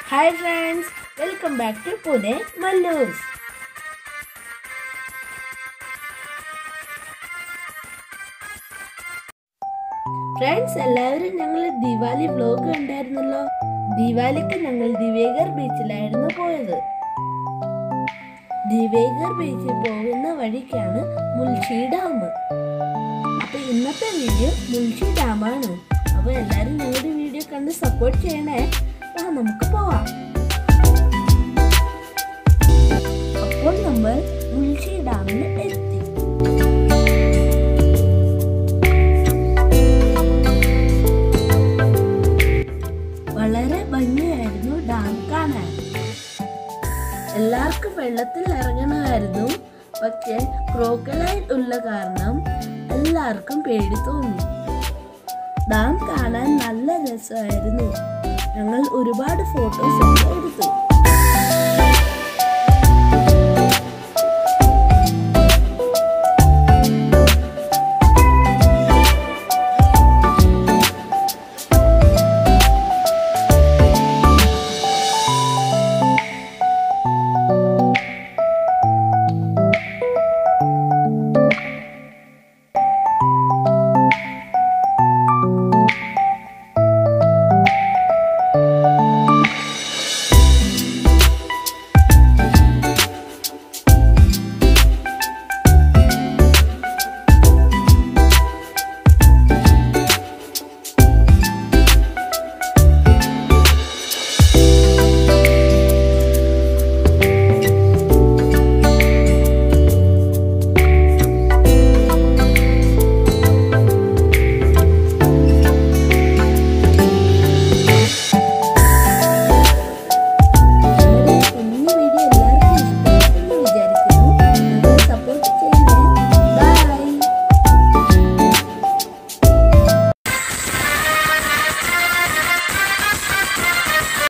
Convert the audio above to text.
hi friends welcome back to Pune Mallus friends എല്ലാവരും ഞങ്ങൾ Diwali vlog കണ്ടായിരുന്നല്ലോ ദിവാലിക്ക് ഞങ്ങൾ ദിവേഗർ ബീച്ചിലായിരുന്നു പോയത് ദിവേഗർ ബീച്ചിൽ പോകുന്ന വഴിക്കാണ് മുൽഷി ഡാം അപ്പൊ ഇന്നത്തെ വീഡിയോ മുൽഷി ഡാമാണ് അപ്പൊ എല്ലാരും ഞങ്ങളുടെ വീഡിയോ കണ്ട് സപ്പോർട്ട് ചെയ്യണേ ആ നമുക്ക് പോവാം അപ്പോൾ നമ്മൾ മുൽഷി ഡാമിൽ എത്തി വളരെ ഭംഗിയായിരുന്നു ഡാം കാണാൻ എല്ലാവർക്കും വെള്ളത്തിൽ ഇറങ്ങണമായിരുന്നു പക്ഷേ ക്രോക്കലൈൻ ഉള്ള കാരണം എല്ലാവർക്കും പേടി തോന്നി ഡാം കാണാൻ നല്ല രസമായിരുന്നു ഞങ്ങൾ ഒരുപാട് ഫോട്ടോസ് ഒക്കെ എടുത്തു